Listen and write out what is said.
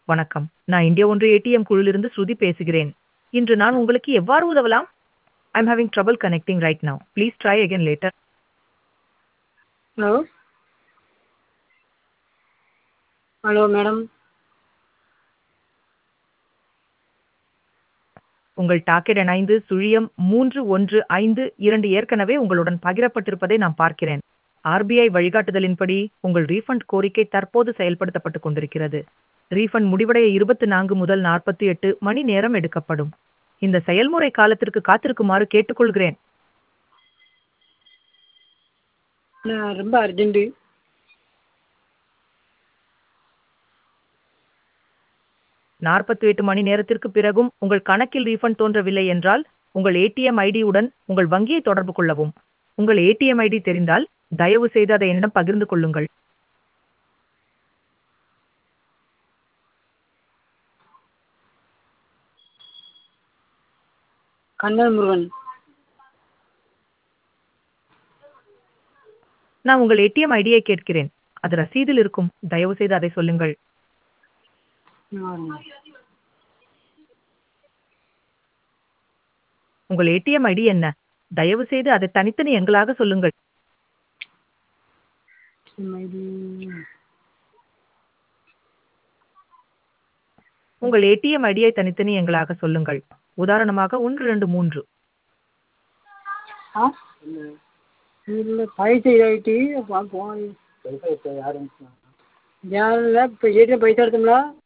வணக்கம் நான் இந்தியா ஒன்று ஏடிஎம் குழுவிலிருந்து ஸ்ருதி பேசுகிறேன் இன்று நான் உங்களுக்கு எவ்வாறு உதவலாம் I'm having trouble connecting right now please try again later hello hello madam உங்கள் டாக்கெட் எண் ஐந்து சுழியம் மூன்று ஒன்று ஐந்து இரண்டு ஏற்கனவே உங்களுடன் பகிரப்பட்டிருப்பதை நான் பார்க்கிறேன் ஆர்பிஐ வழிகாட்டுதலின்படி உங்கள் ரீஃபண்ட் கோரிக்கை தற்போது செயல்படுத்தப்பட்டுக் கொண்டிருக்கிறது ரீஃபண்ட் முடிவடைய இருபத்தி நான்கு முதல் நாற்பத்தி எட்டு மணி நேரம் எடுக்கப்படும் இந்த செயல்முறை காலத்திற்கு காத்திருக்குமாறு கேட்டுக்கொள்கிறேன் நான் ரொம்ப அர்ஜென்ட்டு நாற்பத்தி எட்டு மணி நேரத்திற்கு பிறகும் உங்கள் கணக்கில் ரீஃபண்ட் தோன்றவில்லை என்றால் உங்கள் ஏடிஎம் ஐடியுடன் உங்கள் வங்கியை தொடர்பு கொள்ளவும் உங்கள் ஏடிஎம் ஐடி தெரிந்தால் தயவு செய்து அதை என்னிடம் பகிர்ந்து கொள்ளுங்கள் கண்ணன் முருகன் நான் உங்கள் ஏடிஎம் ஐடியை கேட்கிறேன் அது ரசீதில் இருக்கும் தயவு செய்து அதை சொல்லுங்கள் உங்கள் ஏடிஎம் ஐடி என்ன தயவு செய்து அதை தனித்தனி எண்களாக சொல்லுங்கள் உங்கள் ஏடிஎம் ஐடியை தனித்தனி எண்களாக சொல்லுங்கள் உதாரணமாக ஒன்று ரெண்டு மூன்று ஆ இல்லை பைசா இதாகிட்டு பார்ப்போம் யாரும் இல்லை இப்போ ஏடிஎம் பைசா எடுத்தோம்ல